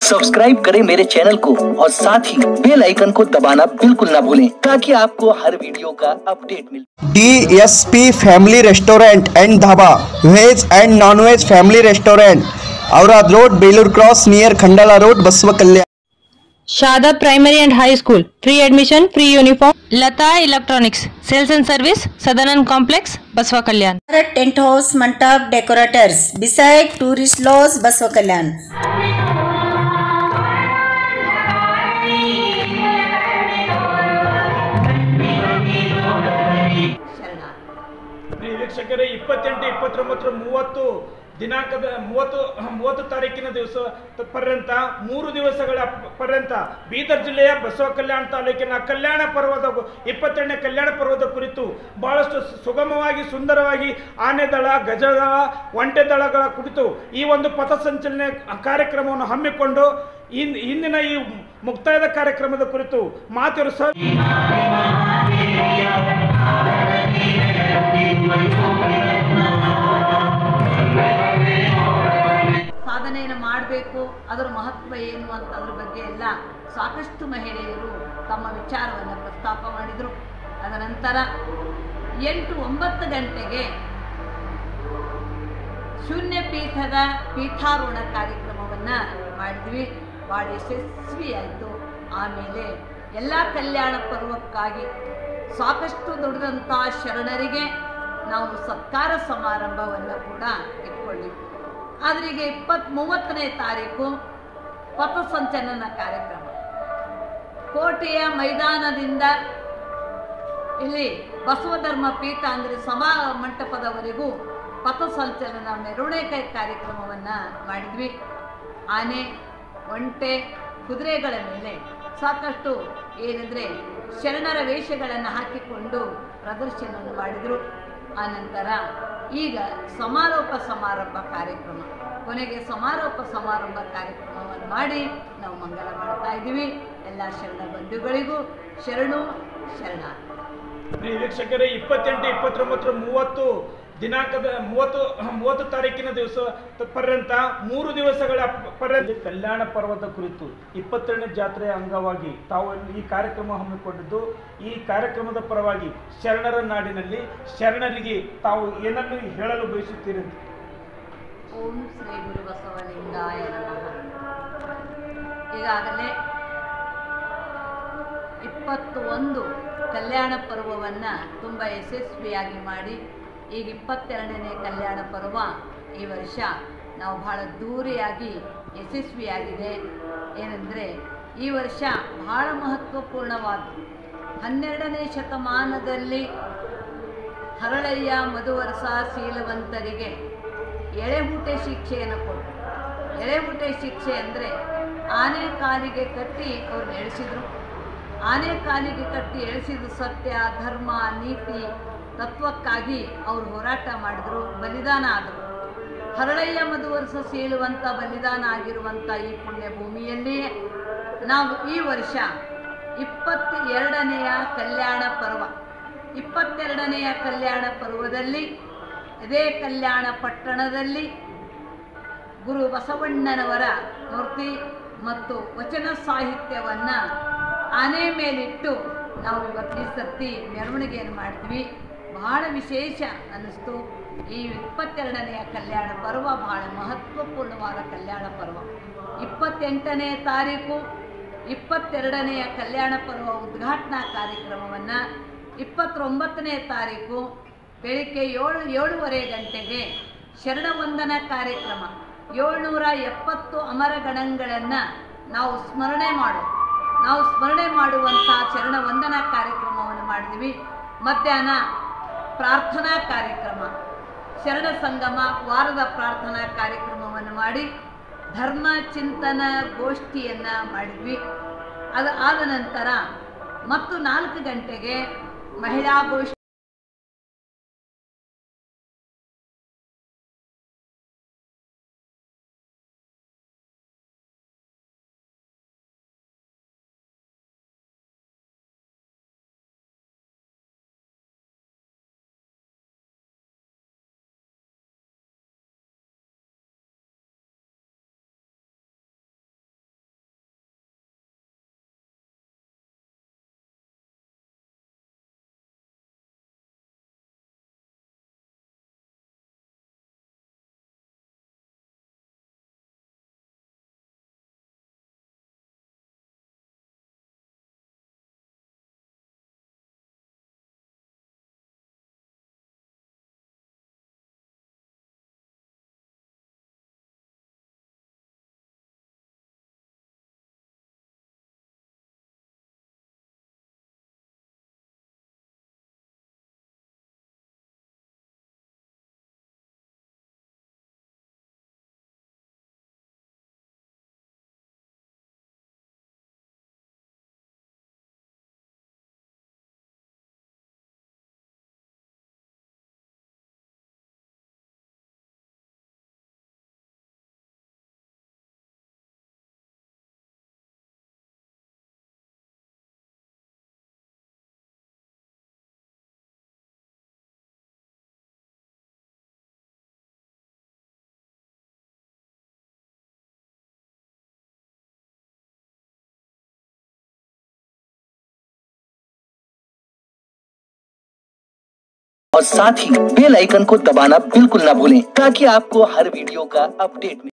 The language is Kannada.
सब्सक्राइब करें मेरे चैनल को और साथ ही बेल आइकन को दबाना बिल्कुल ना भूलें ताकि आपको हर वीडियो का अपडेट मिले DSP Family Restaurant and Dhaba, Veg and Non-Veg Family Restaurant, Aurad Road, Belur Cross near Khandala Road, Baswa Kalyan. Shada Primary and High School. Free admission, free uniform. Lata Electronics. Sales and service. Sadanan Complex, Baswa Kalyan. Bharat tent house मंडप decorators beside tourist lodge Basava Kalyan ಪ್ರಿಯ ವೀಕ್ಷಕರೇ ಇಪ್ಪತ್ತೆಂಟು ಇಪ್ಪತ್ತೊಂಬತ್ತರ ಮೂವತ್ತು ದಿನಾಂಕದ ಮೂವತ್ತು ಮೂವತ್ತು ತಾರೀಕಿನ ದಿವಸ ಪರ್ಯಂತ ಮೂರು ದಿವಸಗಳ ಪರ್ಯಂತ ಬೀದರ್ ಜಿಲ್ಲೆಯ ಬಸವ ಕಲ್ಯಾಣ ತಾಲೂಕಿನ ಕಲ್ಯಾಣ ಪರ್ವದ ಗು- ಇಪ್ಪತ್ತೆರಡನೇ ಕಲ್ಯಾಣ ಪರ್ವದ ಕುರಿತು ಬಹಳಷ್ಟು ಸುಗಮವಾಗಿ ಸುಂದರವಾಗಿ ಆನೆ ದಳ ಗಜದಳ ಒಂಟೆ ದಳಗಳ ಕುರಿತು ಈ ಒಂದು ಪಥಸಂಚಲನೆ ಕಾರ್ಯಕ್ರಮವನ್ನು ಹಮ್ಮಿಕೊಂಡು ಇನ್- ಇಂದಿನ ಈ ಮುಕ್ತಾಯದ ಕಾರ್ಯಕ್ರಮದ ಕುರಿತು ಮಾತಿರು ಸರ್ ಸಾಧನೆಯನ್ನು ಮಾಡಬೇಕು ಅದರ ಮಹತ್ವ ಏನು ಅಂತ ಅದ್ರ ಬಗ್ಗೆ ಎಲ್ಲ ಸಾಕಷ್ಟು ಮಹಿಳೆಯರು ತಮ್ಮ ವಿಚಾರವನ್ನು ಪ್ರಸ್ತಾಪ ಮಾಡಿದರು ಅದರ ನಂತರ ಎಂಟು ಒಂಬತ್ತು ಗಂಟೆಗೆ ಶೂನ್ಯ ಪೀಠದ ಪೀಠಾರೋಹಣ ಕಾರ್ಯಕ್ರಮವನ್ನು ಮಾಡಿದ್ವಿ ಭಾಳ ಯಶಸ್ವಿಯಾಯಿತು ಆಮೇಲೆ ಎಲ್ಲ ಕಲ್ಯಾಣ ಪರ್ವಕ್ಕಾಗಿ ಸಾಕಷ್ಟು ದುಡಿದಂಥ ಶರಣರಿಗೆ ನಾವು ಸತ್ಕಾರ ಸಮಾರಂಭವನ್ನು ಕೂಡ ಇಟ್ಕೊಂಡಿದ್ವಿ ಆದರೆ ಈಗ ಇಪ್ಪತ್ತ್ ಮೂವತ್ತನೇ ತಾರೀಕು ಪಥಸಂಚಲನ ಕಾರ್ಯಕ್ರಮ ಕೋಟೆಯ ಮೈದಾನದಿಂದ ಇಲ್ಲಿ ಬಸವಧರ್ಮ ಪೀಠ ಅಂದರೆ ಸಭಾ ಮಂಟಪದವರೆಗೂ ಪಥಸಂಚಲನ ಮೆರವಣಿಗೆ ಕಾರ್ಯಕ್ರಮವನ್ನು ಮಾಡಿದ್ವಿ ಆನೆ ಒಂಟೆ ಕುದುರೆಗಳ ಮೇಲೆ ಸಾಕಷ್ಟು ಏನಂದರೆ ಶರಣರ ವೇಷಗಳನ್ನು ಹಾಕಿಕೊಂಡು ಪ್ರದರ್ಶನವನ್ನು ಮಾಡಿದರು ಆನಂತರ ಈಗ ಸಮಾರೋಪ ಸಮಾರಂಭ ಕಾರ್ಯಕ್ರಮ ಕೊನೆಗೆ ಸಮಾರೋಪ ಸಮಾರಂಭ ಕಾರ್ಯಕ್ರಮವನ್ನು ಮಾಡಿ ನಾವು ಮಂಗಲ ಮಾಡ್ತಾ ಇದ್ದೀವಿ ಎಲ್ಲ ಶರಣ ಬಂಧುಗಳಿಗೂ ಶರಣು ಶರಣ ಪ್ರಿಯ ವೀಕ್ಷಕರೇ ಇಪ್ಪತ್ತೆಂಟು ಇಪ್ಪತ್ತೊಂಬತ್ತರ ಮೂವತ್ತು ದಿನಾಂಕದ ಮೂವತ್ತು ಮೂವತ್ತು ತಾರೀಕಿನ ದಿವಸ ಪರ್ಯಂತ ಮೂರು ದಿವಸಗಳ ಪರ್ಯಂತ ಕಲ್ಯಾಣ ಪರ್ವದ ಕುರಿತು ಇಪ್ಪತ್ತೆರಡನೇ ಜಾತ್ರೆಯ ಅಂಗವಾಗಿ ತಾವು ಈ ಕಾರ್ಯಕ್ರಮ ಹಮ್ಮಿಕೊಂಡಿದ್ದು ಈ ಕಾರ್ಯಕ್ರಮದ ಪರವಾಗಿ ಶರಣರ ನಾಡಿನಲ್ಲಿ ಶರಣರಿಗೆ ತಾವು ಏನನ್ನು ಹೇಳಲು ಬಯಸುತ್ತೀರಿ ಅಂತ ಓಂ ಶ್ರೀ ಗುರು ಬಸವಲಿಂಗಾಯ ನಮಃ ಈಗಾಗಲೇ ಇಪ್ಪತ್ತು ಒಂದು ಕಲ್ಯಾಣ ಪರ್ವವನ್ನು ತುಂಬ ಯಶಸ್ವಿಯಾಗಿ ಮಾಡಿ ಈಗ ಇಪ್ಪತ್ತೆರಡನೇ ಕಲ್ಯಾಣ ಪರ್ವ ಈ ವರ್ಷ ನಾವು ಬಹಳ ದೂರಿಯಾಗಿ ಯಶಸ್ವಿಯಾಗಿದೆ ಏನೆಂದರೆ ಈ ವರ್ಷ ಬಹಳ ಮಹತ್ವಪೂರ್ಣವಾದ ಹನ್ನೆರಡನೇ ಶತಮಾನದಲ್ಲಿ ಹರಳಯ್ಯ ಮಧುವರಸ ಶೀಲವಂತರಿಗೆ ಎಳೆಹುಟೆ ಶಿಕ್ಷೆಯನ್ನು ಕೊಟ್ಟರು ಎಳೆಹುಟೆ ಶಿಕ್ಷೆ ಅಂದರೆ ಆನೆ ಕಾಲಿಗೆ ಕಟ್ಟಿ ಅವ್ರು ಎಳಿಸಿದ್ರು ಆನೆ ಕಾಲಿಗೆ ಕಟ್ಟಿ ಎಳಿಸಿದ ಸತ್ಯ ಧರ್ಮ ನೀತಿ ತತ್ವಕ್ಕಾಗಿ ಅವರು ಹೋರಾಟ ಮಾಡಿದ್ರು ಬಲಿದಾನ ಆದರು ಹರಳಯ್ಯ ಮಧುವರ್ಷ ಸೀಳುವಂಥ ಬಲಿದಾನ ಆಗಿರುವಂಥ ಈ ಪುಣ್ಯ ಭೂಮಿಯಲ್ಲಿಯೇ ನಾವು ಈ ವರ್ಷ ಇಪ್ಪತ್ತ ಎರಡನೆಯ ಕಲ್ಯಾಣ ಪರ್ವ ಇಪ್ಪತ್ತೆರಡನೆಯ ಕಲ್ಯಾಣ ಪರ್ವದಲ್ಲಿ ಇದೇ ಕಲ್ಯಾಣ ಪಟ್ಟಣದಲ್ಲಿ ಗುರು ಬಸವಣ್ಣನವರ ಮೂರ್ತಿ ಮತ್ತು ವಚನ ಸಾಹಿತ್ಯವನ್ನು ಆನೆ ಮೇಲಿಟ್ಟು ನಾವು ಇವತ್ತು ಈ ಸರ್ತಿ ಮೆರವಣಿಗೆಯನ್ನು ಮಾಡ್ತೀವಿ ಬಹಳ ವಿಶೇಷ ಅನ್ನಿಸ್ತು ಈ ಇಪ್ಪತ್ತೆರಡನೆಯ ಕಲ್ಯಾಣ ಪರ್ವ ಬಹಳ ಮಹತ್ವಪೂರ್ಣವಾದ ಕಲ್ಯಾಣ ಪರ್ವ ಇಪ್ಪತ್ತೆಂಟನೇ ತಾರೀಕು ಇಪ್ಪತ್ತೆರಡನೆಯ ಕಲ್ಯಾಣ ಪರ್ವ ಉದ್ಘಾಟನಾ ಕಾರ್ಯಕ್ರಮವನ್ನು ಇಪ್ಪತ್ತೊಂಬತ್ತನೇ ತಾರೀಕು ಬೆಳಿಗ್ಗೆ ಏಳು ಏಳುವರೆ ಗಂಟೆಗೆ ಶರಣವಂದನ ಕಾರ್ಯಕ್ರಮ ಏಳ್ನೂರ ಎಪ್ಪತ್ತು ಅಮರಗಣಗಳನ್ನು ನಾವು ಸ್ಮರಣೆ ಮಾಡೋ ನಾವು ಸ್ಮರಣೆ ಮಾಡುವಂಥ ಶರಣ ವಂದನಾ ಕಾರ್ಯಕ್ರಮವನ್ನು ಮಾಡಿದ್ವಿ ಮಧ್ಯಾಹ್ನ ಪ್ರಾರ್ಥನಾ ಕಾರ್ಯಕ್ರಮ ಶರಣ ಸಂಗಮ ವಾರದ ಪ್ರಾರ್ಥನಾ ಕಾರ್ಯಕ್ರಮವನ್ನು ಮಾಡಿ ಧರ್ಮ ಚಿಂತನ ಗೋಷ್ಠಿಯನ್ನು ಮಾಡಿದ್ವಿ ಅದು ಆದ ನಂತರ ಮತ್ತು ನಾಲ್ಕು ಗಂಟೆಗೆ ಮಹಿಳಾ ಗೋಷ್ಠಿ और साथ ही बेल आइकन को दबाना बिल्कुल ना भूलें ताकि आपको हर वीडियो का अपडेट मिले